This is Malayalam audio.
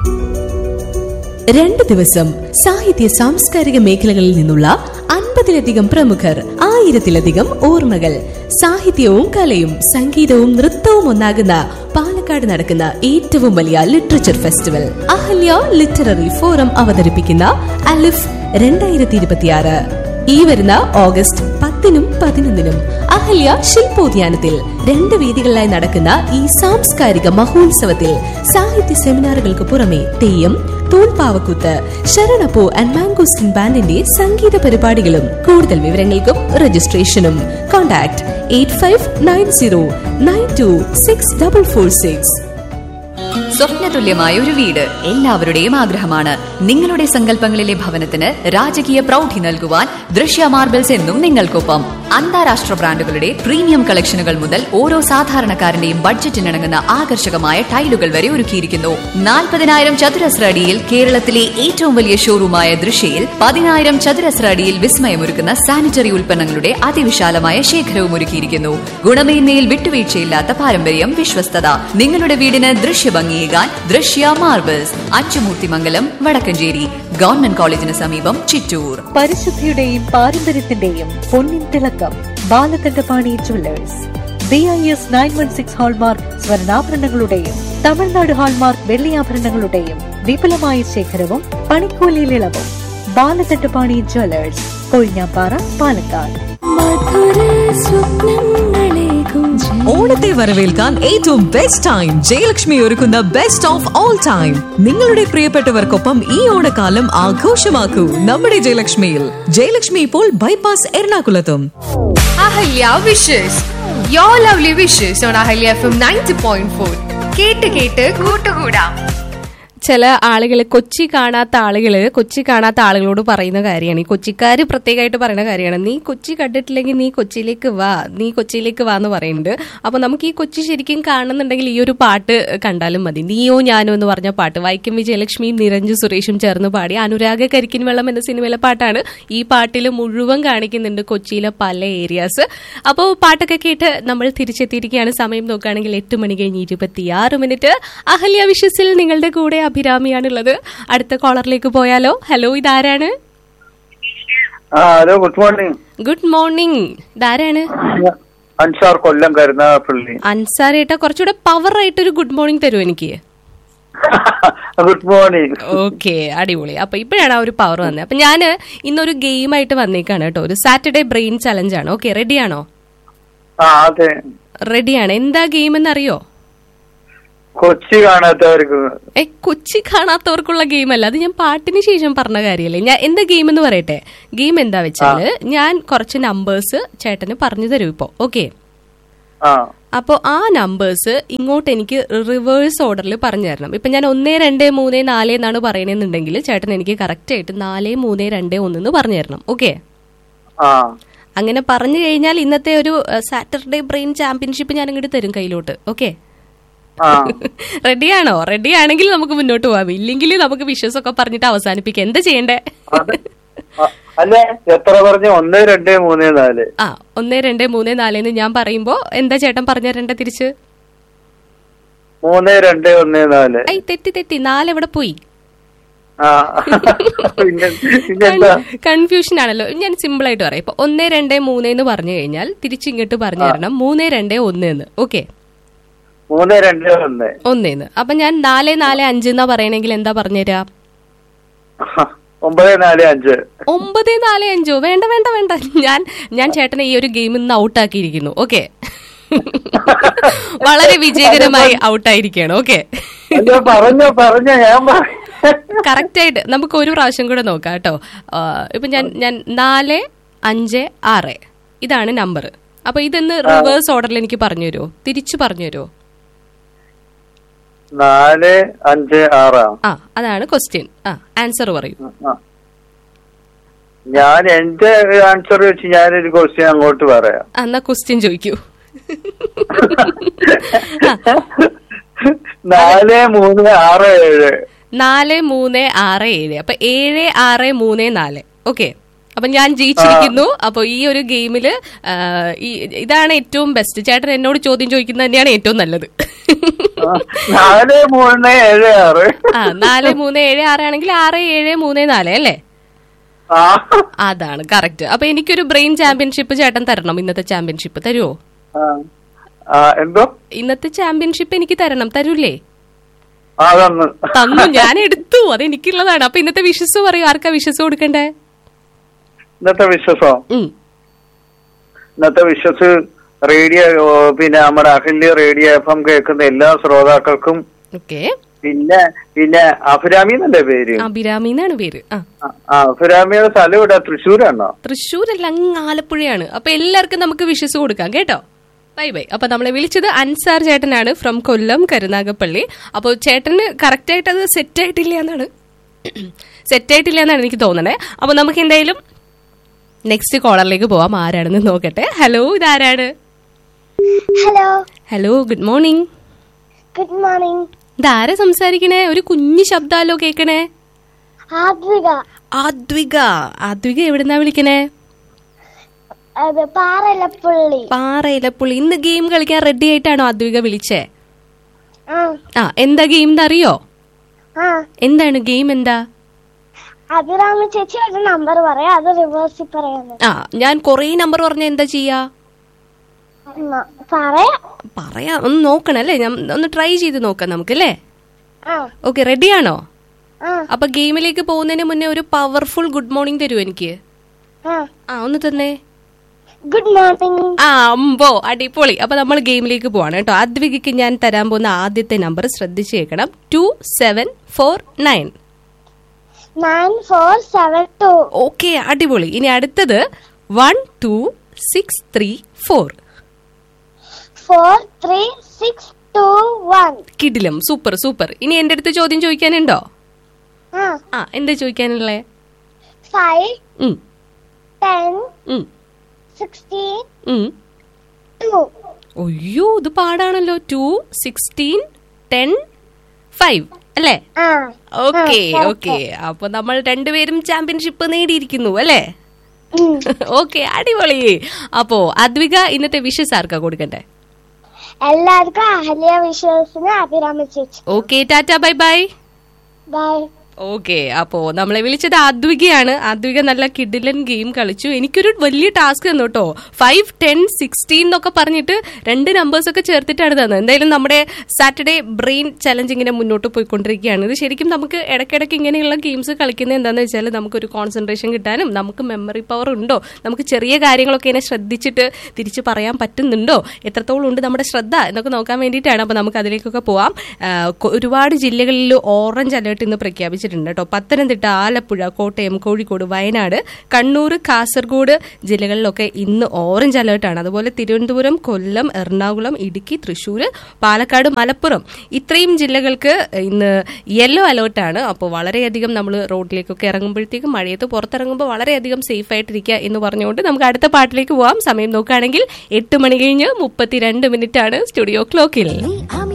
രണ്ട് ദിവസം സാഹിത്യ സാംസ്കാരിക മേഖലകളിൽ നിന്നുള്ള അൻപതിലധികം പ്രമുഖർ ആയിരത്തിലധികം ഓർമ്മകൾ സാഹിത്യവും കലയും സംഗീതവും നൃത്തവും ഒന്നാകുന്ന പാലക്കാട് നടക്കുന്ന ഏറ്റവും വലിയ literature festival Ahalya literary forum അവതരിപ്പിക്കുന്ന അലിഫ് രണ്ടായിരത്തി ഇരുപത്തിയാറ് ഈ വരുന്ന ഓഗസ്റ്റ് പത്തിനും പതിനൊന്നിനും അഹല്യ ശില്പോദ്യാനത്തിൽ രണ്ട് വേദികളിലായി നടക്കുന്ന ഈ സാംസ്കാരിക മഹോത്സവത്തിൽ സാഹിത്യ സെമിനാറുകൾക്ക് പുറമെ തെയ്യം തൂൺപാവക്കൂത്ത് ശരണപ്പൂ ആൻഡ് മാംഗോസ്റ്റിൻ ബാൻഡിന്റെ സംഗീത പരിപാടികളും കൂടുതൽ വിവരങ്ങൾക്കും രജിസ്ട്രേഷനും contact eight five nine zero nine two six double four six സ്വപ്നതുല്യമായ ഒരു വീട് എല്ലാവരുടെയും ആഗ്രഹമാണ് നിങ്ങളുടെ സങ്കല്പങ്ങളിലെ ഭവനത്തിന് രാജകീയ പ്രൗഢി നൽകുവാൻ ദൃശ്യ മാർബിൾസ് എന്നും നിങ്ങൾക്കൊപ്പം അന്താരാഷ്ട്ര ബ്രാൻഡുകളുടെ പ്രീമിയം കളക്ഷനുകൾ മുതൽ ഓരോ സാധാരണക്കാരന്റെയും ബഡ്ജറ്റിനിണങ്ങുന്ന ആകർഷകമായ ടൈലുകൾ വരെ ഒരുക്കിയിരിക്കുന്നു നാൽപ്പതിനായിരം ചതുരശ്ര അടിയിൽ കേരളത്തിലെ ഏറ്റവും വലിയ ഷോറൂമായ ദൃശ്യയിൽ പതിനായിരം ചതുരശ്ര അടിയിൽ വിസ്മയമൊരുക്കുന്ന സാനിറ്ററി ഉൽപ്പന്നങ്ങളുടെ അതിവിശാലമായ ശേഖരവും ഒരുക്കിയിരിക്കുന്നു ഗുണമേന്മയിൽ വിട്ടുവീഴ്ചയില്ലാത്ത പാരമ്പര്യം വിശ്വസ്തത നിങ്ങളുടെ വീടിന് ദൃശ്യഭംഗിയേകാൻ ദൃശ്യ മാർബിൾസ് അച്ചുമൂർത്തിമംഗലം വടക്കഞ്ചേരി ഗവൺമെന്റ് കോളേജിന് സമീപം ചിറ്റൂർ പരിശുദ്ധിയുടെയും പാരമ്പര്യത്തിന്റെയും പൊന്നിൻ തിളക്കം Balakanthapani jewellers B I S nine one six hallmark സ്വർണ്ണാഭരണങ്ങളുടെയും തമിഴ്നാട് ഹാൾമാർക്ക് വെള്ളിയാഭരണങ്ങളുടെയും വിപുലമായ ശേഖരവും പണിക്കൂലിയിൽ ഇളവും ബാലകണ്ഠപാണി ജുവല്ലേഴ്സ് കൊഴിഞ്ഞാപ്പാറ പാലക്കാട് ഓണത്തെ വരവേൽക്കാൻ ഏറ്റവും ബെസ്റ്റ് ടൈം ജയലക്ഷ്മി ഒരുക്കുന്ന ബെസ്റ്റ് ഓഫ് ഓൾ ടൈം നിങ്ങളുടെ പ്രിയപ്പെട്ടവർക്കൊപ്പം ഈ ഓണക്കാലം ആഘോഷമാക്കൂ നമ്മുടെ ജയലക്ഷ്മിയിൽ ജയലക്ഷ്മി ഇപ്പോൾ ബൈപ്പാസ് എറണാകുളത്തും Ahalya wishes your lovely wishes on Ahalya F M ninety point four കേട്ട് കേട്ട് കൂട്ടുകൂടാം ചില ആളുകൾ കൊച്ചി കാണാത്ത ആളുകൾ കൊച്ചി കാണാത്ത ആളുകളോട് പറയുന്ന കാര്യമാണ് ഈ കൊച്ചിക്കാർ പ്രത്യേകമായിട്ട് പറയുന്ന കാര്യമാണ് നീ കൊച്ചി കണ്ടിട്ടില്ലെങ്കിൽ നീ കൊച്ചിയിലേക്ക് വാ നീ കൊച്ചിയിലേക്ക് വാ എന്ന് പറയുന്നുണ്ട് അപ്പൊ നമുക്ക് ഈ കൊച്ചി ശരിക്കും കാണുന്നുണ്ടെങ്കിൽ ഈ ഒരു പാട്ട് കണ്ടാലും മതി നീയോ ഞാനോ എന്ന് പറഞ്ഞ പാട്ട് വൈക്കം വിജയലക്ഷ്മിയും നിരഞ്ജു സുരേഷും ചേർന്ന് പാടി അനുരാഗ കരിക്കിൻ വെള്ളം എന്ന സിനിമയിലെ പാട്ടാണ് ഈ പാട്ടിൽ മുഴുവൻ കാണിക്കുന്നുണ്ട് കൊച്ചിയിലെ പല ഏരിയാസ് അപ്പോൾ പാട്ടൊക്കെ കേട്ട് നമ്മൾ തിരിച്ചെത്തിയിരിക്കുകയാണ് സമയം നോക്കുകയാണെങ്കിൽ എട്ട് മണി കഴിഞ്ഞ് ഇരുപത്തിയാറ് മിനിറ്റ് അഹല്യ വിഷസിൽ നിങ്ങളുടെ കൂടെ അഭിരാമിയാണുള്ളത് അടുത്ത കോളറിലേക്ക് പോയാലോ ഹലോ ഇതാരാണ് ആ hello good morning good morning ഇതാരാണ് അൻസാർ കൊല്ലം കരുനാഗപ്പള്ളി അൻസാർ ഏട്ടാ കുറച്ചുകൂടെ പവർ ആയിട്ടൊരു ഗുഡ് മോർണിംഗ് തരുമോ എനിക്ക് ഗുഡ് മോർണിംഗ് ഓക്കെ അടിപൊളി അപ്പൊ ഇപ്പോഴാണ് ആ ഒരു പവർ വന്നത് അപ്പൊ ഞാൻ ഇന്നൊരു ഗെയിമായിട്ട് വന്നേക്കാണ് കേട്ടോ ഒരു സാറ്റർഡേ ബ്രെയിൻ ചലഞ്ച് ആണ് ഓക്കെ റെഡിയാണോ ആ അതെ റെഡിയാണ് എന്താ ഗെയിം എന്നറിയോ കൊച്ചി കാണാത്തവർക്ക് ഏ കൊച്ചി കാണാത്തവർക്കുള്ള ഗെയിം അല്ല അത് ഞാൻ പാട്ടിന് ശേഷം പറഞ്ഞ കാര്യമല്ലേ ഞാൻ എന്താ ഗെയിം എന്ന് പറയട്ടെ ഗെയിം എന്താ വെച്ചാല് ഞാൻ കുറച്ച് നമ്പേഴ്സ് ചേട്ടന് പറഞ്ഞു തരും ഇപ്പോ ഓക്കെ ആ അപ്പോൾ ആ നമ്പേഴ്സ് ഇങ്ങോട്ട് എനിക്ക് റിവേഴ്സ് ഓർഡറിൽ പറഞ്ഞു തരണം ഇപ്പൊ ഞാൻ ഒന്നേ രണ്ട് മൂന്ന് നാല് എന്നാണ് പറയണെന്നുണ്ടെങ്കിൽ ചേട്ടൻ എനിക്ക് കറക്റ്റ് ആയിട്ട് നാല് മൂന്ന് രണ്ട് ഒന്ന് എന്ന് പറഞ്ഞു തരണം ഓക്കെ ആ അങ്ങനെ പറഞ്ഞു കഴിഞ്ഞാൽ ഇന്നത്തെ ഒരു സാറ്റർഡേ ബ്രെയിൻ ചാമ്പ്യൻഷിപ്പ് ഞാൻ ഇങ്ങോട്ട് തരും കയ്യിലോട്ട് ഓക്കെ ആ റെഡിയാണോ റെഡി ആണെങ്കിൽ നമുക്ക് മുന്നോട്ട് പോവാം ഇല്ലെങ്കിൽ നമുക്ക് വിശ്വസ് ഒക്കെ പറഞ്ഞിട്ട് അവസാനിപ്പിക്കാം എന്താ ചെയ്യണ്ടേ അത് ആ, അല്ല എത്ര പറഞ്ഞു ഒന്ന് രണ്ട് മൂന്ന് നാല് ആ ഒന്ന് രണ്ട് മൂന്ന് നാല് എന്ന് ഞാൻ പറയുമ്പോ എന്താ ചേട്ടൻ പറഞ്ഞു തരേണ്ട തിരിച്ച് മൂന്ന് രണ്ട് ഒന്ന് നാല് ഐ തെറ്റി തെറ്റി നാല് എവിടെ പോയി ആ പിന്നെ പിന്നെന്താ കൺഫ്യൂഷൻ ആണല്ലോ ഞാൻ സിമ്പിൾ ആയിട്ട് പറയാം ഇപ്പൊ ഒന്ന് രണ്ട് മൂന്ന് എന്ന് പറഞ്ഞു കഴിഞ്ഞാൽ തിരിച്ചിങ്ങോട്ട് പറഞ്ഞു തരണം മൂന്ന് രണ്ട് ഒന്ന് എന്ന് ഓക്കെ മൂന്ന് രണ്ട് ഒന്ന് ഒന്നേന്ന് അപ്പൊ ഞാൻ നാല് നാല് അഞ്ച് എന്നാ പറയണെങ്കിൽ എന്താ പറഞ്ഞുതരാ ഒമ്പത് നാല് അഞ്ച് ഒമ്പത് നാല് അഞ്ചോ വേണ്ട വേണ്ട വേണ്ട ഞാൻ ഞാൻ ചേട്ടനെ ഈ ഒരു ഗെയിമിൽ നിന്ന് ഔട്ടാക്കിയിരിക്കുന്നു ഓക്കെ വളരെ വിജയകരമായി ഔട്ടായിരിക്കുകയാണ് ഓക്കെ അല്ല പറഞ്ഞോ പറഞ്ഞോ ഞാൻ പറ- കറക്റ്റ് ആയിട്ട് നമുക്ക് ഒരു പ്രാവശ്യം കൂടെ നോക്കാം കേട്ടോ ആ, ഇപ്പൊ ഞാൻ ഞാൻ നാല് അഞ്ച് ആറ് ഇതാണ് നമ്പർ അപ്പൊ ഇതൊന്ന് റിവേഴ്സ് ഓർഡറിൽ എനിക്ക് പറഞ്ഞു തരുമോ തിരിച്ചു പറഞ്ഞു തരുമോ നാല് അഞ്ച് ആറാ ആ അതാണ് ക്വസ്റ്റ്യൻ ആ ആൻസർ പറയൂ ആ. ഞാൻ എന്റെ ആൻസർ വെച്ച് ഞാനൊരു ക്വസ്റ്റ്യൻ അങ്ങോട്ട് പറയാം ആ, എന്നാ ക്വസ്റ്റ്യൻ ചോദിക്കൂ നാല് മൂന്ന് ആറ് ഏഴ് നാല് മൂന്ന് ആറ് ഏഴ് അപ്പൊ ഏഴ് ആറ് മൂന്ന് നാല് ഓക്കെ അപ്പൊ ഞാൻ ജയിച്ചിരിക്കുന്നു അപ്പൊ ഈ ഒരു ഗെയിമില് ആ, ഈ ഇതാണ് ഏറ്റവും ബെസ്റ്റ് ചേട്ടൻ എന്നോട് ചോദ്യം ചോദിക്കുന്നത് തന്നെയാണ് ഏറ്റവും നല്ലത് ആ, നാല് മൂന്ന് ഏഴ് ആറ് ആ നാല് മൂന്ന് ഏഴ് ആറ് ആണെങ്കിൽ ആറ് ഏഴ് മൂന്ന് നാല് അല്ലേ ആ അതാണ് കറക്റ്റ് അപ്പൊ എനിക്കൊരു ബ്രെയിൻ ചാമ്പ്യൻഷിപ്പ് ചേട്ടൻ തരണം ഇന്നത്തെ ചാമ്പ്യൻഷിപ്പ് തരുമോ ആ. ആ എന്തോ ഇന്നത്തെ ചാമ്പ്യൻഷിപ്പ് എനിക്ക് തരണം തരൂലേ ആ തന്ന് തന്നു ഞാൻ എടുത്തു അത് എനിക്കുള്ളതാണ് അപ്പൊ ഇന്നത്തെ വിശ്വസ് പറയൂ ആർക്കാ വിശ്വസ് കൊടുക്കണ്ടേ ഇന്നത്തെ വിശ്വസോ ഉം. ഇന്നത്തെ വിശ്വസ് റേഡിയോ ഓ, പിന്നെ നമ്മുടെ അഖില്യ റേഡിയോ എഫ് എം കേൾക്കുന്ന എല്ലാ ശ്രോതാക്കൾക്കും ഓക്കെ പിന്നെ പിന്നെ അഭിരാമി എന്നല്ലേ പേര് അഭിരാമി എന്നാണ് പേര് ആ ആ, ആ അഭിരാമിയുടെ സ്ഥലം ഇവിടെ തൃശ്ശൂരാണോ തൃശ്ശൂരല്ല അങ്ങ് ആലപ്പുഴയാണ് അപ്പൊ എല്ലാവർക്കും നമുക്ക് വിശ്വസ് കൊടുക്കാം കേട്ടോ ബൈ ബൈ അപ്പൊ നമ്മളെ വിളിച്ചത് അൻസാർ ചേട്ടനാണ് ഫ്രം കൊല്ലം കരുനാഗപ്പള്ളി അപ്പോൾ ചേട്ടന് കറക്റ്റ് ആയിട്ട് അത് സെറ്റ് ആയിട്ടില്ല എന്നാണ് സെറ്റ് ആയിട്ടില്ല എന്നാണ് എനിക്ക് തോന്നണേ അപ്പൊ നമുക്ക് എന്തായാലും നെക്സ്റ്റ് കോളറിലേക്ക് പോവാം ആരാണെന്ന് നോക്കട്ടെ ഹലോ ഇതാരാണ് hello hello good morning good morning ഇതാരാ സംസാരിക്കണേ ഒരു കുഞ്ഞു ശബ്ദാലോ കേക്കണേ ആദ്വിക ആദ്വിക ആദ്വിക എവിടുന്നാ വിളിക്കണേ അത് പാറലപ്പുള്ളി പാറയിലപ്പുള്ളി ഇന്ന് ഗെയിം കളിക്കാൻ റെഡി ആയിട്ടാണോ ആദ്വിക വിളിച്ചേ ആ ആ എന്താ ഗെയിം അറിയോ ആ എന്താണ് ഗെയിം എന്താ അഭിരാമ ചേച്ചി ഒരു നമ്പർ പറയാം അത് റിവേഴ്സിൽ പറയാന്ന് ആ ഞാൻ കൊറേ നമ്പർ പറഞ്ഞ എന്താ ചെയ്യാ എന്നാ, പറയാം പറയാം ഒന്ന് നോക്കണം അല്ലേ ഞാൻ ഒന്ന് ട്രൈ ചെയ്ത് നോക്കാം നമുക്ക് അല്ലേ ആ ഓക്കെ റെഡിയാണോ ആ അപ്പൊ ഗെയിമിലേക്ക് പോകുന്നതിന് മുന്നേ ഒരു പവർഫുൾ ഗുഡ് മോർണിംഗ് തരുമോ എനിക്ക് ആ ആ ഒന്ന് തന്നെ ഗുഡ് മോർണിംഗ് ആ അമ്പോ അടിപൊളി അപ്പൊ നമ്മൾ ഗെയിമിലേക്ക് പോവാണ് കേട്ടോ അദ്വികയ്ക്ക് ഞാൻ തരാൻ പോകുന്ന ആദ്യത്തെ നമ്പർ ശ്രദ്ധിച്ച് കേൾക്കണം two seven four nine nine four seven two okay അടിപൊളി ഇനി അടുത്തത് one two six three four four three six two one കിടിലം സൂപ്പർ സൂപ്പർ ഇനി എന്റെ അടുത്ത് ചോദ്യം ചോദിക്കാനുണ്ടോ ആ ആ എന്താ ചോദിക്കാനുള്ളേ ഫൈവ് ഉം, ടെൻ ഉം, സിക്സ്റ്റീൻ ഉം. ടു അയ്യോ ഇത് പാടാണല്ലോ ടു സിക്സ്റ്റീൻ ടെൻ ഫൈവ് അല്ലേ ആ ഓക്കെ ആ, ഓക്കെ അപ്പൊ നമ്മൾ രണ്ടുപേരും ചാമ്പ്യൻഷിപ്പ് നേടിയിരിക്കുന്നു അല്ലേ ഉം. ഓക്കെ അടിപൊളി അപ്പോ അദ്വിക ഇന്നത്തെ വിഷസ് ആർക്കാ കൊടുക്കണ്ടേ എല്ലാവർക്കും അഹല്യ വിശ്വാസത്തിന് അഭിരാമ ചേച്ചി okay tata bye bye bye okay അപ്പോ നമ്മളെ വിളിച്ചത് ആദ്വികയാണ് ആദ്വിക നല്ല കിഡിലൻ ഗെയിം കളിച്ചു എനിക്കൊരു വലിയ ടാസ്ക് തന്നു കേട്ടോ ഫൈവ് ടെൻ സിക്സ്റ്റീൻ എന്നൊക്കെ പറഞ്ഞിട്ട് രണ്ട് നമ്പേഴ്സ് ഒക്കെ ചേർത്തിട്ടാണ് തന്നത് എന്തായാലും നമ്മുടെ സാറ്റർഡേ ബ്രെയിൻ ചലഞ്ച് ഇങ്ങനെ മുന്നോട്ട് പോയിക്കൊണ്ടിരിക്കുകയാണ് ഇത് ശരിക്കും നമുക്ക് ഇടയ്ക്കിടയ്ക്ക് ഇങ്ങനെയുള്ള ഗെയിംസ് കളിക്കുന്നത് എന്താണെന്ന് വെച്ചാൽ നമുക്കൊരു കോൺസെൻട്രേഷൻ കിട്ടാനും നമുക്ക് മെമ്മറി പവർ ഉണ്ടോ നമുക്ക് ചെറിയ കാര്യങ്ങളൊക്കെ ഇങ്ങനെ ശ്രദ്ധിച്ചിട്ട് തിരിച്ച് പറയാൻ പറ്റുന്നുണ്ടോ എത്രത്തോളം ഉണ്ട് നമ്മുടെ ശ്രദ്ധ എന്നൊക്കെ നോക്കാൻ വേണ്ടിയിട്ടാണ് അപ്പോൾ നമുക്ക് അതിലേക്കൊക്കെ പോവാം ആ, കൊ- ഒരുപാട് ജില്ലകളിൽ ഓറഞ്ച് അലേർട്ട് ഇന്ന് പ്രഖ്യാപിച്ചിട്ടുണ്ട് കേട്ടോ പത്തനംതിട്ട ആലപ്പുഴ കോട്ടയം കോഴിക്കോട് വയനാട് കണ്ണൂർ കാസർഗോഡ് ജില്ലകളിലൊക്കെ ഇന്ന് ഓറഞ്ച് അലേർട്ടാണ് അതുപോലെ തിരുവനന്തപുരം കൊല്ലം എറണാകുളം ഇടുക്കി തൃശ്ശൂർ പാലക്കാട് മലപ്പുറം ഇത്രയും ജില്ലകൾക്ക് ഇന്ന് യെല്ലോ അലേർട്ടാണ് അപ്പോൾ വളരെയധികം നമ്മൾ റോഡിലേക്കൊക്കെ ഇറങ്ങുമ്പോഴത്തേക്കും മഴയത്ത് പുറത്തിറങ്ങുമ്പോൾ വളരെയധികം സേഫ് ആയിട്ടിരിക്കുക എന്ന് പറഞ്ഞുകൊണ്ട് നമുക്ക് അടുത്ത പാട്ടിലേക്ക് പോവാം സമയം നോക്കുകയാണെങ്കിൽ എട്ട് മണി കഴിഞ്ഞ് മുപ്പത്തിരണ്ട് മിനിറ്റ് ആണ് സ്റ്റുഡിയോ ക്ലോക്കിൽ